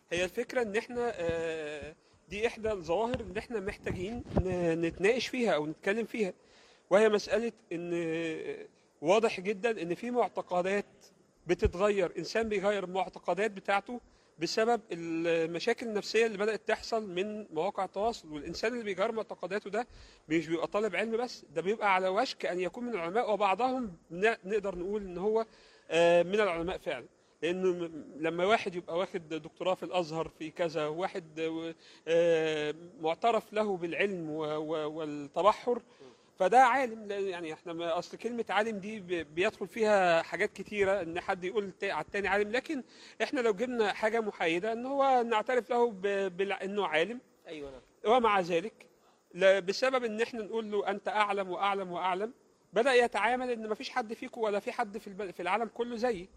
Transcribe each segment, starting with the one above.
هي الفكره ان احنا آه، دي احدى الظواهر اللي احنا محتاجين ن- نتناقش فيها او نتكلم فيها وهي مساله ان آه، واضح جدا ان في معتقدات بتتغير انسان بيغير المعتقدات بتاعته بسبب المشاكل النفسيه اللي بدات تحصل من مواقع التواصل والانسان اللي بيغير معتقداته ده مش بيبقى طالب علم بس ده بيبقى على وشك ان يكون من العلماء وبعضهم ن- نقدر نقول ان هو آه، من العلماء فعلا لانه م- لما واحد يبقى واخد دكتوراه في الازهر في كذا واحد آه، آه، معترف له بالعلم و- و- والتبحر فده عالم لا- يعني احنا ما- اصل كلمه عالم دي ب- بيدخل فيها حاجات كتيره ان حد يقول تا- على التاني عالم لكن احنا لو جبنا حاجه محايده ان هو نعترف له ب- بال- انه عالم ايوه نعم ومع ذلك لا- بسبب ان احنا نقول له انت اعلم واعلم واعلم بدا يتعامل ان مفيش حد فيكم ولا في حد في الب- في العالم كله زيي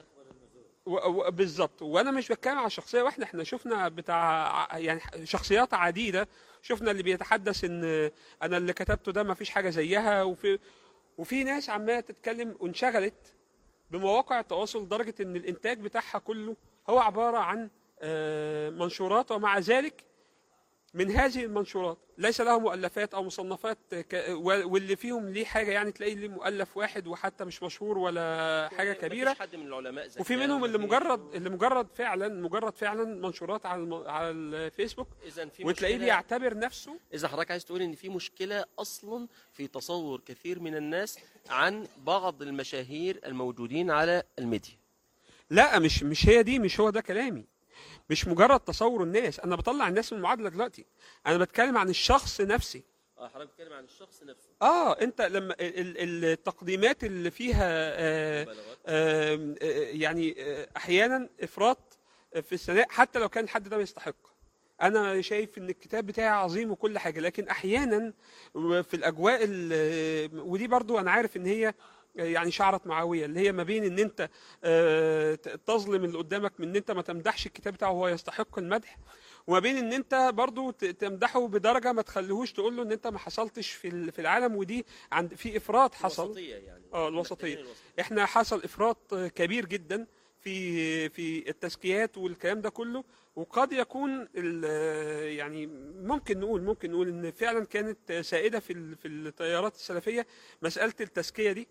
و- و- بالظبط وانا مش بتكلم على شخصيه واحده احنا شفنا بتاع ع- يعني شخصيات عديده شفنا اللي بيتحدث ان انا اللي كتبته ده مفيش حاجه زيها وفي وفي ناس عماله تتكلم وانشغلت بمواقع التواصل لدرجه ان الانتاج بتاعها كله هو عباره عن آه، منشورات ومع ذلك من هذه المنشورات ليس له مؤلفات او مصنفات ك- و- واللي فيهم ليه حاجه يعني تلاقي ليه مؤلف واحد وحتى مش مشهور ولا حاجه مفيش كبيره حد من العلماء ذكاء وفي منهم اللي مفيش- مجرد اللي مجرد فعلا مجرد فعلا منشورات على الم... على الفيسبوك اذا في وتلاقيه مشكلة- بيعتبر نفسه اذا حضرتك عايز تقول ان في مشكله اصلا في تصور كثير من الناس عن بعض المشاهير الموجودين على الميديا لا مش مش هي دي مش هو ده كلامي مش مجرد تصور الناس انا بطلع الناس من المعادله دلوقتي انا بتكلم عن الشخص نفسي اه حضرتك بتتكلم عن الشخص نفسه اه انت لما ال- ال- التقديمات اللي فيها آه مبالغات. آه آه، يعني آه، احيانا افراط في الثناء حتى لو كان الحد ده ما يستحق انا شايف ان الكتاب بتاعي عظيم وكل حاجه لكن احيانا في الاجواء ال- ودي برضو انا عارف ان هي يعني شعرة معاوية اللي هي ما بين ان انت آه، ت- تظلم اللي قدامك من ان انت ما تمدحش الكتاب بتاعه وهو يستحق المدح وما بين ان انت برضو ت- تمدحه بدرجة ما تخليهوش تقول له ان انت ما حصلتش في ال- في العالم ودي عند في افراط حصل الوسطيه يعني اه الوسطيه محتاجين الوسط. احنا حصل افراط كبير جدا في في التزكيات والكلام ده كله وقد يكون ال- يعني ممكن نقول ممكن نقول ان فعلا كانت سائده في ال- في التيارات السلفيه مساله التزكيه دي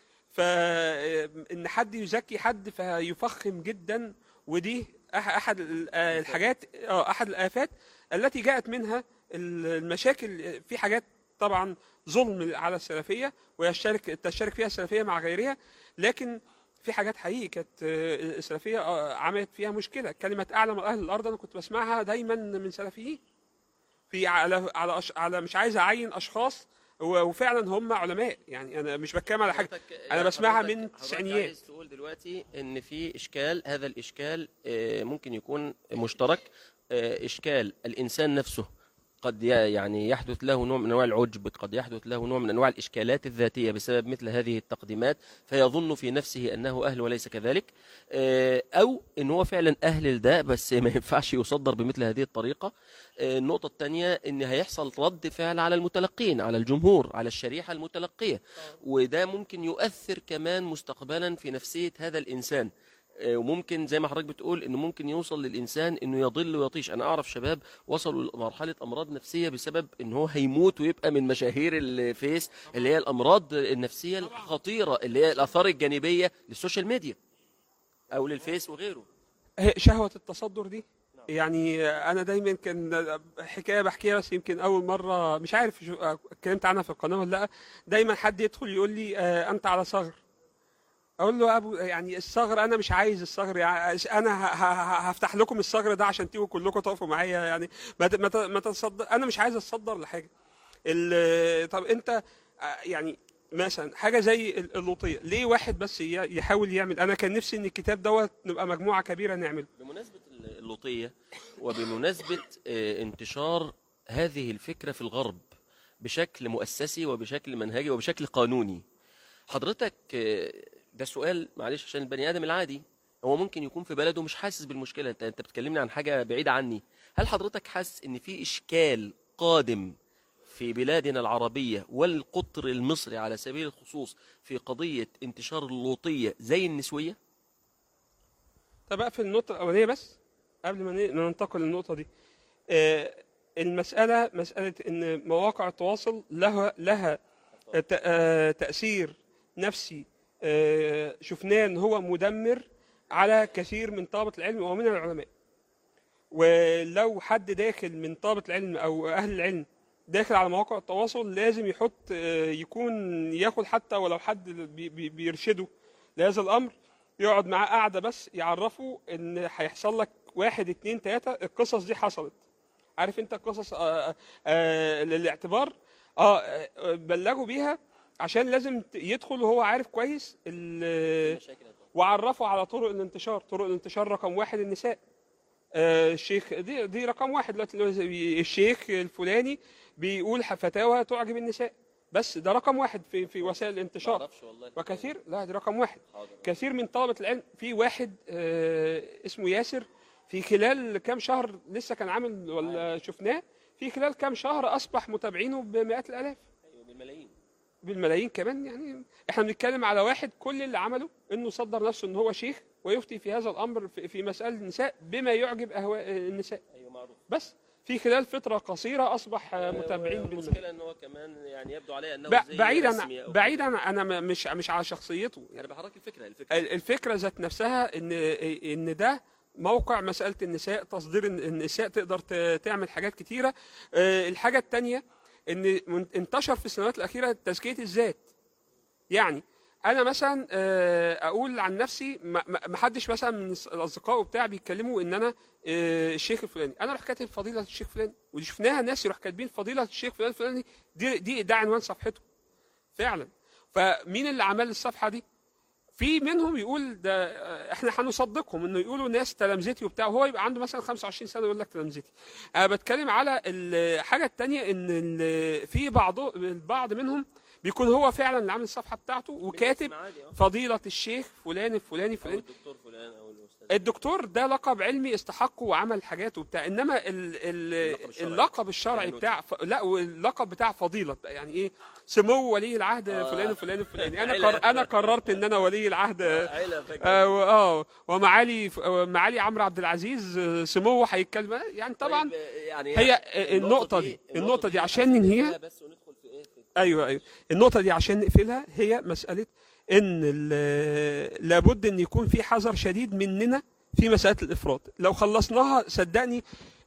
فان حد يزكي حد فيفخم جدا ودي أح- احد ال- الحاجات اه احد الافات التي جاءت منها المشاكل في حاجات طبعا ظلم على السلفيه ويشترك تشترك فيها السلفيه مع غيرها لكن في حاجات حقيقي كانت آه، السلفيه آه، عملت فيها مشكله كلمه اعلم اهل الارض انا كنت بسمعها دايما من سلفيين في على على أش على مش عايز اعين اشخاص و- وفعلا هم علماء يعني انا مش بتكلم على حاجه حضرتك- انا بسمعها حضرتك- من حضرتك التسعينيات. عايز تقول دلوقتي ان في اشكال هذا الاشكال آه، ممكن يكون مشترك آه، اشكال الانسان نفسه قد ي- يعني يحدث له نوع من انواع العجب قد يحدث له نوع من انواع الاشكالات الذاتيه بسبب مثل هذه التقديمات فيظن في نفسه انه اهل وليس كذلك آه، او ان هو فعلا اهل لده بس ما ينفعش يصدر بمثل هذه الطريقه آه، النقطه الثانيه ان هيحصل رد فعل على المتلقين على الجمهور على الشريحه المتلقيه وده ممكن يؤثر كمان مستقبلا في نفسيه هذا الانسان آه، وممكن زي ما حضرتك بتقول انه ممكن يوصل للانسان انه يضل ويطيش انا اعرف شباب وصلوا لمرحله امراض نفسيه بسبب ان هو هيموت ويبقى من مشاهير الفيس اللي هي الامراض النفسيه الخطيره اللي هي الاثار الجانبيه للسوشيال ميديا او للفيس وغيره هي شهوة التصدر دي يعني أنا دايما كان حكاية بحكيها بس يمكن أول مرة مش عارف شو- اتكلمت عنها في القناة ولا لأ دايما حد يدخل يقول لي آه، أنت على صغر أقول له أبو يعني الصغر أنا مش عايز الصغر يعني أنا ه- ه- ه- هفتح لكم الصغر ده عشان تيجوا كلكم تقفوا معايا يعني ما ت- ما ت- ما تتصدر أنا مش عايز أتصدر لحاجة ال- طب أنت آه، يعني مثلا حاجه زي ال- اللوطيه ليه واحد بس ي- يحاول يعمل انا كان نفسي ان الكتاب دوت نبقى مجموعه كبيره نعمله بمناسبة اللوطية وبمناسبة آه، انتشار هذه الفكرة في الغرب بشكل مؤسسي وبشكل منهجي وبشكل قانوني حضرتك آه، ده سؤال معلش عشان البني آدم العادي هو ممكن يكون في بلده مش حاسس بالمشكلة انت انت بتكلمني عن حاجة بعيدة عني هل حضرتك حاسس ان في اشكال قادم في بلادنا العربية والقطر المصري على سبيل الخصوص في قضية انتشار اللوطية زي النسوية طب اقفل النقطه الاولانيه بس قبل ما ن- ما ننتقل للنقطه دي آه، المساله مساله ان مواقع التواصل لها لها ت- آه، تاثير نفسي آه، شفناه ان هو مدمر على كثير من طلبه العلم ومن العلماء ولو حد داخل من طلبه العلم او اهل العلم داخل على مواقع التواصل لازم يحط آه، يكون ياخد حتى ولو حد بي- بي- بيرشده لهذا الامر يقعد معاه قاعده بس يعرفه ان هيحصل لك واحد اتنين تلاته القصص دي حصلت عارف انت القصص آه آه للاعتبار اه آه، بلغوا بيها عشان لازم ت- يدخل وهو عارف كويس ال- وعرفوا على طرق الانتشار طرق الانتشار رقم واحد النساء آه، الشيخ دي دي رقم واحد دلوقتي اللي هو زي- الشيخ الفلاني بيقول فتاوى تعجب النساء بس ده رقم واحد في في وسائل الانتشار معرفش والله وكثير لا دي رقم واحد حاضر. كثير من طلبة العلم في واحد آه، اسمه ياسر في خلال كام شهر لسه كان عامل ولا شفناه في خلال كام شهر اصبح متابعينه بمئات الالاف ايوه بالملايين بالملايين كمان يعني احنا بنتكلم على واحد كل اللي عمله انه صدر نفسه ان هو شيخ ويفتي في هذا الامر في في مساله النساء بما يعجب اهواء النساء ايوه معروف بس في خلال فتره قصيره اصبح آه، متابعين بالملايين المشكله ان هو كمان يعني يبدو عليه انه ب- زي بعيدا رسمي أو بعيدا انا م- مش مش على شخصيته كده. يعني بحرك الفكره الفكره ال- الفكره ذات نفسها ان ان ده موقع مساله النساء تصدير الن- النساء تقدر ت- تعمل حاجات كتيره آه، الحاجه الثانيه ان من- انتشر في السنوات الاخيره تزكيه الذات يعني انا مثلا آه، اقول عن نفسي ما ما- ما حدش مثلا من الص- الاصدقاء بتاعي بيتكلموا ان انا آه، الشيخ الفلاني انا اروح كاتب فضيله الشيخ فلان ودي شفناها ناس يروح كاتبين فضيله الشيخ فلان الفلاني دي دي ده عنوان صفحته فعلا فمين اللي عمل الصفحه دي في منهم يقول ده آه، احنا هنصدقهم انه يقولوا ناس تلامذتي وبتاع وهو يبقى عنده مثلا 25 سنه يقول لك تلامذتي انا بتكلم على الحاجه الثانيه ان ال- في بعض البعض منهم بيكون هو فعلا اللي عامل الصفحه بتاعته وكاتب عادي اه فضيله الشيخ فلان الفلاني او فلان الدكتور فلان او الاستاذ الدكتور ده لقب علمي استحقه وعمل حاجات وبتاع انما ال ال اللقب الشرعي. اللقب الشرعي يعني بتاع ف... لا واللقب بتاع فضيله يعني ايه سمو ولي العهد آه. فلان الفلاني الفلاني انا عيلة. قر... انا قررت ان انا ولي العهد عيله فاكر آه و- اه ومعالي معالي عمرو عبد العزيز آه، سموه هيتكلم يعني طبعا طيب، يعني هي النقطة دي النقطة دي عشان ننهيها بس وندخل في ايه في ايوه ايوه النقطة دي عشان نقفلها هي مسألة ان ال- لابد ان يكون في حذر شديد مننا في مسألة الافراط لو خلصناها صدقني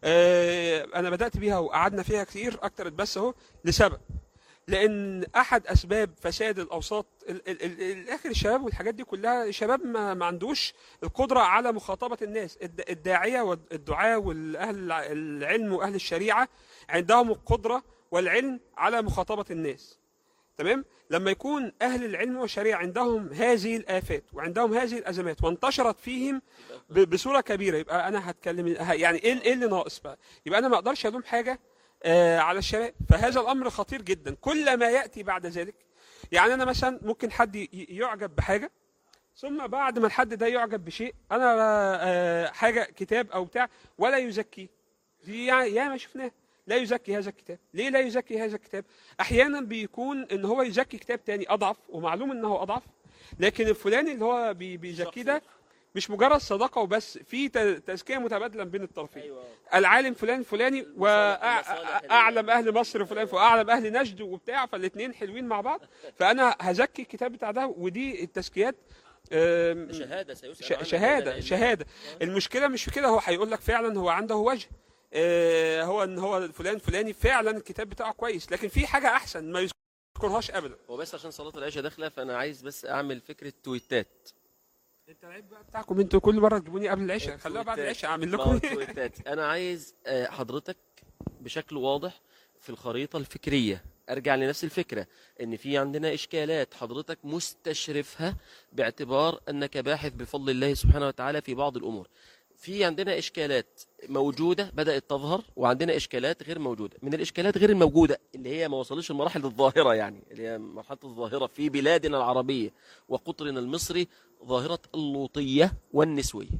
آه، انا بدأت بيها وقعدنا فيها كتير اكتر بس اهو لسبب لان احد اسباب فساد الاوساط ال- ال- ال- الاخر الشباب والحاجات دي كلها شباب ما, ما عندوش القدره على مخاطبه الناس الد- الداعيه والدعاء والاهل العلم واهل الشريعه عندهم القدره والعلم على مخاطبه الناس تمام لما يكون اهل العلم والشريعه عندهم هذه الافات وعندهم هذه الازمات وانتشرت فيهم ب- بصوره كبيره يبقى انا هتكلم ه- يعني ايه ايه اللي ناقص بقى يبقى انا ما اقدرش الوم حاجه آه على الشباب فهذا الامر خطير جدا كل ما ياتي بعد ذلك يعني انا مثلا ممكن حد ي- يعجب بحاجه ثم بعد ما الحد ده يعجب بشيء انا آه حاجه كتاب او بتاع ولا يزكي دي يعني يا ما شفناه لا يزكي هذا الكتاب ليه لا يزكي هذا الكتاب احيانا بيكون ان هو يزكي كتاب تاني اضعف ومعلوم انه اضعف لكن الفلاني اللي هو بي- بيزكيه ده مش مجرد صداقه وبس في ت- تزكيه متبادله بين الطرفين ايوه العالم فلان فلاني المصالح اللي- واعلم اهل مصر فلان واعلم اهل نجد وبتاع فالاثنين حلوين مع بعض فانا هزكي الكتاب بتاع ده ودي التزكيات آم، شهاده سيسال ش- عنها شهاده بين شهاده المشكله مش في كده هو هيقول لك فعلا هو عنده وجه آه، هو ان هو فلان فلاني فعلا الكتاب بتاعه كويس لكن في حاجه احسن ما يذكرهاش ابدا هو بس عشان صلاه العشاء داخله فانا عايز بس اعمل فكره تويتات انت العيب بقى بتاعكم انتوا كل مره تجيبوني قبل العشاء خلوها بعد تويتات. العشاء اعمل ما هو لكم تويتات انا عايز آه، حضرتك بشكل واضح في الخريطه الفكريه ارجع لنفس الفكره ان في عندنا اشكالات حضرتك مستشرفها باعتبار انك باحث بفضل الله سبحانه وتعالى في بعض الامور في عندنا اشكالات موجوده بدات تظهر وعندنا اشكالات غير موجوده من الاشكالات غير الموجوده اللي هي ما وصلش المراحل الظاهره يعني اللي هي مرحله الظاهره في بلادنا العربيه وقطرنا المصري ظاهره اللوطيه والنسويه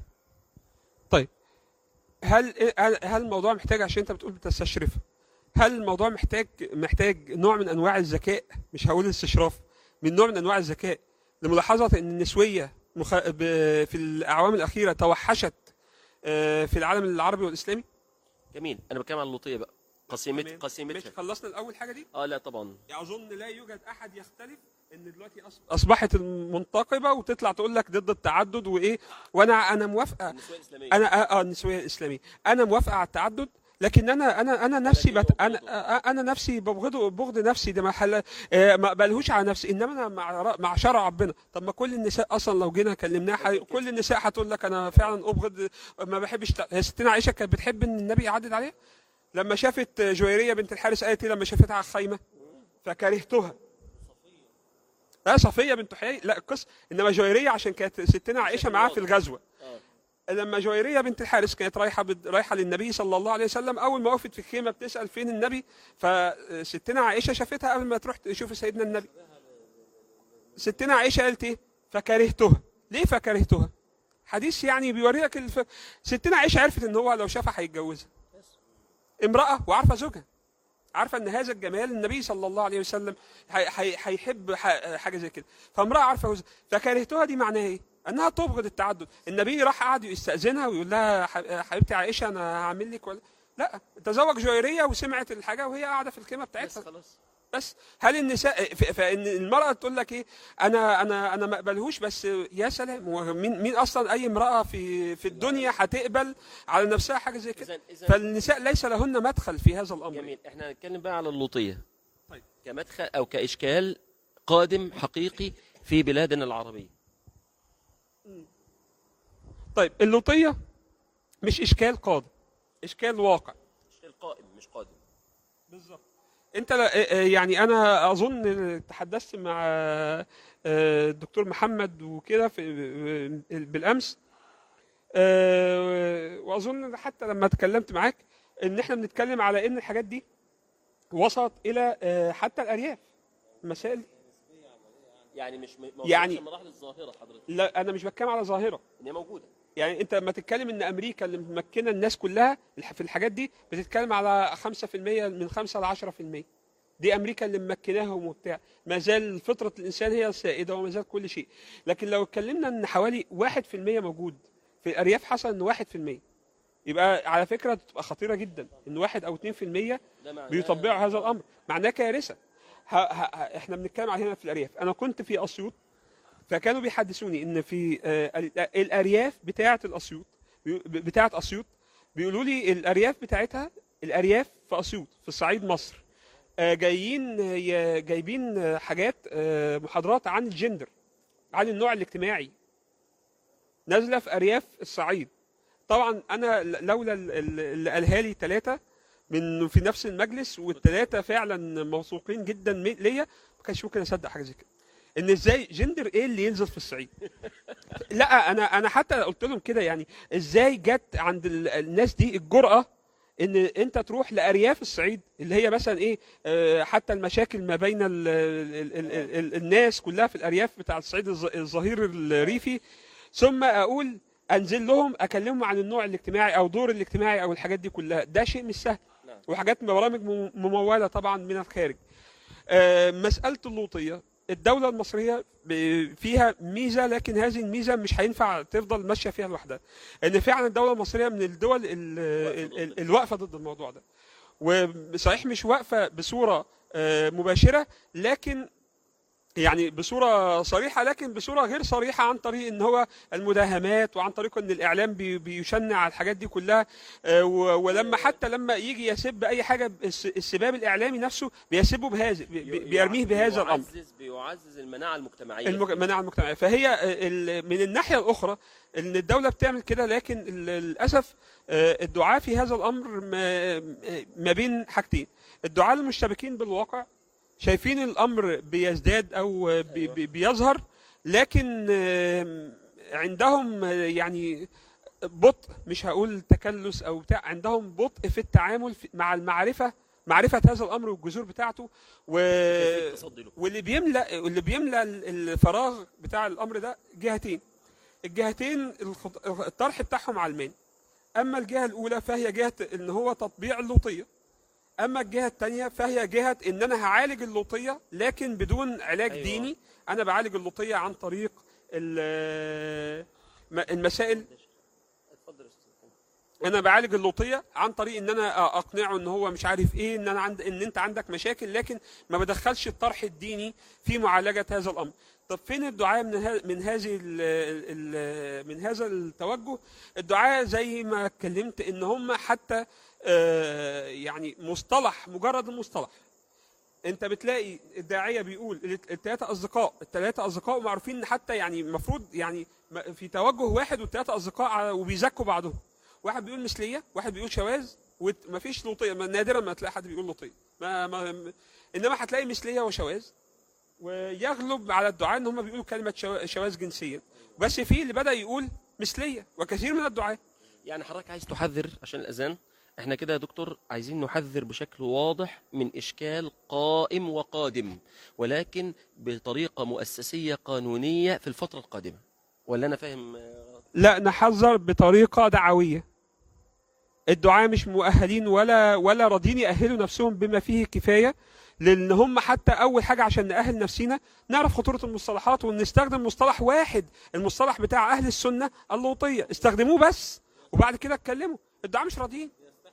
طيب هل هل هل الموضوع محتاج عشان انت بتقول بتستشرف هل الموضوع محتاج محتاج نوع من انواع الذكاء مش هقول الاستشراف من نوع من انواع الذكاء لملاحظه ان النسويه مخ... ب... في الاعوام الاخيره توحشت آه، في العالم العربي والاسلامي جميل انا بتكلم عن اللوطيه بقى قسيمت تمام. مش قسيمتها خلصنا الاول حاجه دي اه لا طبعا يعني اظن لا يوجد احد يختلف ان دلوقتي أص- اصبحت المنتقبه وتطلع تقول لك ضد التعدد وايه وانا انا موافقه النسويه الاسلاميه انا اه آه، النسويه الاسلاميه انا موافقه على التعدد لكن انا انا انا نفسي بت... انا آه، انا نفسي ببغضه بغض نفسي ده محل آه، ما اقبلهوش على نفسي انما انا مع ر- مع شرع ربنا طب ما كل النساء اصلا لو جينا كلمناها ح... كل النساء هتقول لك انا فعلا ابغض ما بحبش ت... هي ستنا عائشه كانت بتحب ان النبي يعدد عليها لما شافت جويريه بنت الحارث قالت ايه لما شافتها على الخيمه فكرهتها لا صفيه بنت حيي لا القصه انما جويريه عشان كانت ستنا عائشه معاها في الغزوه اه لما جويريه بنت الحارث كانت رايحه بد... رايحه للنبي صلى الله عليه وسلم اول ما وقفت في الخيمه بتسال فين النبي فستنا عائشه شافتها قبل ما تروح تشوف سيدنا النبي ستنا عائشه قالت ايه فكرهتها ليه فكرهتها حديث يعني بيوريك الف... ستنا عائشه عرفت ان هو لو شافها هيتجوزها امراه وعارفه زوجها عارفه ان هذا الجمال النبي صلى الله عليه وسلم هي- هي- هيحب ح- حاجه زي كده فامراه عارفه جوزها فكرهتها دي معناها ايه انها تبغض التعدد النبي راح قعد يستاذنها ويقول لها ح- حبيبتي عائشه انا هعمل لك ولا لا تزوج جويريه وسمعت الحاجه وهي قاعده في الخيمه بس بتاعتها خلاص بس هل النساء ف- فان المراه تقول لك ايه انا انا انا ما اقبلهوش بس يا سلام هو مين مين اصلا اي امراه في في الدنيا هتقبل على نفسها حاجه زي كده اذا اذا فالنساء ليس لهن مدخل في هذا الامر جميل احنا هنتكلم بقى على اللوطيه طيب. كمدخل او كاشكال قادم حقيقي في بلادنا العربيه طيب اللوطيه مش اشكال قادم اشكال واقع اشكال قائم مش قادم بالظبط انت لا- آه، يعني انا اظن تحدثت مع آه، الدكتور محمد وكده في آه، بالامس آه، واظن حتى لما اتكلمت معاك ان احنا بنتكلم على ان الحاجات دي وصلت الى آه، حتى الارياف مسائل يعني مش م- ما يعني- وصلتش لمراحل الظاهره حضرتك لا انا مش بتكلم على ظاهره ان هي موجوده يعني انت لما تتكلم ان امريكا اللي ممكنه الناس كلها الح- في الحاجات دي بتتكلم على 5% من 5 ل 10% دي امريكا اللي ممكناهم وبتاع ما زال فطره الانسان هي السائده وما زال كل شيء لكن لو اتكلمنا ان حوالي 1% موجود في الارياف حصل ان 1% يبقى على فكره تبقى خطيره جدا ان 1 او 2% ده معناه بيطبقوا هذا الامر معناه كارثه ه... ه... ه- احنا بنتكلم على هنا في الارياف انا كنت في اسيوط فكانوا بيحدثوني ان في آه، ال- الارياف بتاعه الاسيوط بيو- بتاعه اسيوط بيقولوا لي الارياف بتاعتها الارياف في اسيوط في صعيد مصر آه، جايين آه، ي- جايبين آه، حاجات آه، محاضرات عن الجندر عن النوع الاجتماعي نازله في ارياف الصعيد طبعا انا ل- لولا ال- ال- اللي قالها لي ثلاثه من في نفس المجلس والثلاثه فعلا موثوقين جدا مي- ليا ما كانش ممكن اصدق حاجه زي كده ان ازاي جندر ايه اللي ينزل في الصعيد لا انا انا حتى قلت لهم كده يعني ازاي جت عند ال- الناس دي الجرأه ان انت تروح لارياف الصعيد اللي هي مثلا ايه آه، حتى المشاكل ما بين ال ال ال ال ال الناس كلها في الارياف بتاع الصعيد الظ- الظهير الريفي ثم اقول انزل لهم اكلمهم عن النوع الاجتماعي او دور الاجتماعي او الحاجات دي كلها ده شيء مش سهل نعم. وحاجات برامج مم- مموله طبعا من الخارج آه، مساله اللوطيه الدولة المصرية ب- فيها ميزة لكن هذه الميزة مش هينفع تفضل ماشية فيها لوحدها. إن فعلا الدولة المصرية من الدول ال- ال- ال- الواقفة ضد الموضوع ده. وصحيح مش واقفة بصورة آه، مباشرة لكن يعني بصورة صريحة لكن بصورة غير صريحة عن طريق ان هو المداهمات وعن طريق ان الاعلام بي- بيشنع على الحاجات دي كلها آه، و- ولما حتى لما يجي يسب اي حاجة الس- السباب الاعلامي نفسه بيسبه بهذا بي- بي- بيرميه بهذا الامر. بيعزز بيعزز المناعه المجتمعيه المج- المناعه المجتمعيه فهي آه، ال- من الناحيه الاخرى ان الدوله بتعمل كده لكن ال- للاسف آه، الدعاة في هذا الامر ما- ما بين حاجتين الدعاة المشتبكين بالواقع شايفين الامر بيزداد او آه، بي- بي- بيظهر لكن آه، عندهم آه، يعني بطء مش هقول تكلس او بتاع عندهم بطء في التعامل في- مع المعرفه معرفه هذا الامر والجذور بتاعته و كيفية التصدي له. واللي بيملا واللي بيملا ال- الفراغ بتاع الامر ده جهتين الجهتين الخط- الطرح بتاعهم علمان اما الجهه الاولى فهي جهه ان هو تطبيع اللوطيه اما الجهه الثانيه فهي جهه ان انا هعالج اللوطيه لكن بدون علاج أيوة. أيوة. ديني انا بعالج اللوطيه عن طريق ال- م- المسائل اتفضل يا استاذ انا بعالج اللوطيه عن طريق ان انا اقنعه ان هو مش عارف ايه ان انا عند ان انت عندك مشاكل لكن ما بدخلش الطرح الديني في معالجه هذا الامر طب فين الدعاء من ها من هذه ال ال من هذا التوجه الدعاء زي ما اتكلمت ان هم حتى آه، يعني مصطلح مجرد المصطلح انت بتلاقي الداعيه بيقول الثلاثه اصدقاء الثلاثه اصدقاء معروفين حتى يعني المفروض يعني م- في توجه واحد والثلاثه اصدقاء على- وبيزكوا بعضهم واحد بيقول مثليه واحد بيقول شواذ ومفيش لوطيه ما- نادرا ما تلاقي حد بيقول لوطيه ما ما م- انما هتلاقي مثليه وشواذ ويغلب على الدعاء ان هم بيقولوا كلمه شوا- شواذ جنسيه بس في اللي بدا يقول مثليه وكثير من الدعاء يعني حضرتك عايز تحذر عشان الاذان احنا كده يا دكتور عايزين نحذر بشكل واضح من اشكال قائم وقادم ولكن بطريقه مؤسسيه قانونيه في الفتره القادمه ولا انا فاهم آه، غلط؟ لا نحذر بطريقه دعويه الدعاء مش مؤهلين ولا ولا راضيين يأهلوا نفسهم بما فيه كفايه لان هم حتى اول حاجه عشان نأهل نفسينا نعرف خطوره المصطلحات ونستخدم مصطلح واحد المصطلح بتاع اهل السنه اللوطيه استخدموه بس وبعد كده اتكلموا الدعاء مش راضيين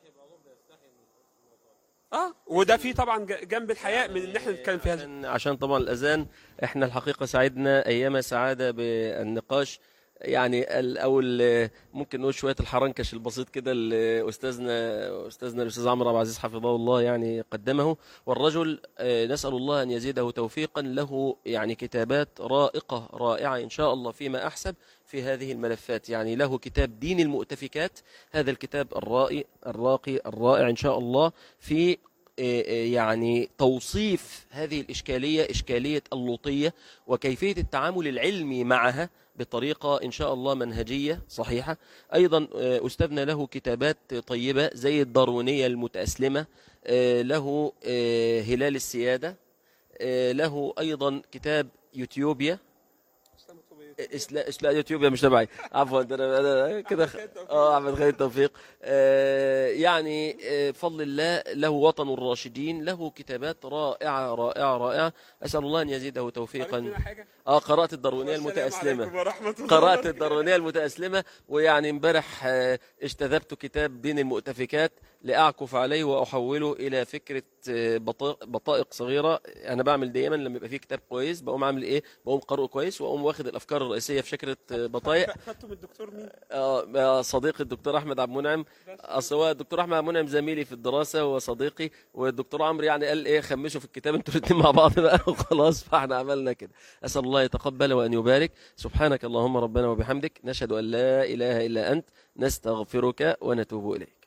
اه وده فيه طبعا ج- جنب الحياء من ان احنا نتكلم في هذا عشان, عشان طبعا الاذان احنا الحقيقه سعدنا ايام سعاده بالنقاش يعني الاول آه، ممكن نقول شويه الحرنكش البسيط كده اللي استاذنا استاذنا الاستاذ عمرو عبد العزيز حفظه الله يعني قدمه والرجل آه، نسال الله ان يزيده توفيقا له يعني كتابات رائقه رائعه ان شاء الله فيما احسب في هذه الملفات يعني له كتاب دين المؤتفكات هذا الكتاب الرائي الراقي الرائع ان شاء الله في يعني توصيف هذه الإشكالية إشكالية اللوطية وكيفية التعامل العلمي معها بطريقة إن شاء الله منهجية صحيحة أيضا آه، أستاذنا له كتابات طيبة زي الداروينية المتأسلمة آه، له آه، هلال السيادة آه، له أيضا كتاب يوتيوبيا اسلا اسلا يوتيوبيا مش تبعي عفوا ده انا أنا كده خ- اه احمد خالد توفيق آه يعني آه بفضل الله له وطن الراشدين له كتابات رائعه رائعه رائعه اسال الله ان يزيده توفيقا عرفت حاجه اه قرات الداروينيه والسلام المتاسلمه عليكم ورحمة الله قرات وبركاته. الداروينيه المتاسلمه ويعني امبارح آه، اجتذبت كتاب دين المؤتفكات لاعكف عليه واحوله الى فكره آه، بطا- بطائق صغيره انا بعمل دايما لما يبقى في كتاب كويس بقوم عامل ايه بقوم قارئه كويس واقوم واخد الافكار الرئيسيه في شكل آه، بطايق خدته من الدكتور مين؟ اه آه، صديقي الدكتور احمد عبد المنعم اصل هو الدكتور احمد عبد المنعم زميلي في الدراسه وصديقي والدكتور عمرو يعني قال ايه خمسوا في الكتاب انتوا الاثنين مع بعض بقى وخلاص فاحنا عملنا كده اسال الله يتقبل وان يبارك سبحانك اللهم ربنا وبحمدك نشهد ان لا اله الا انت نستغفرك ونتوب اليك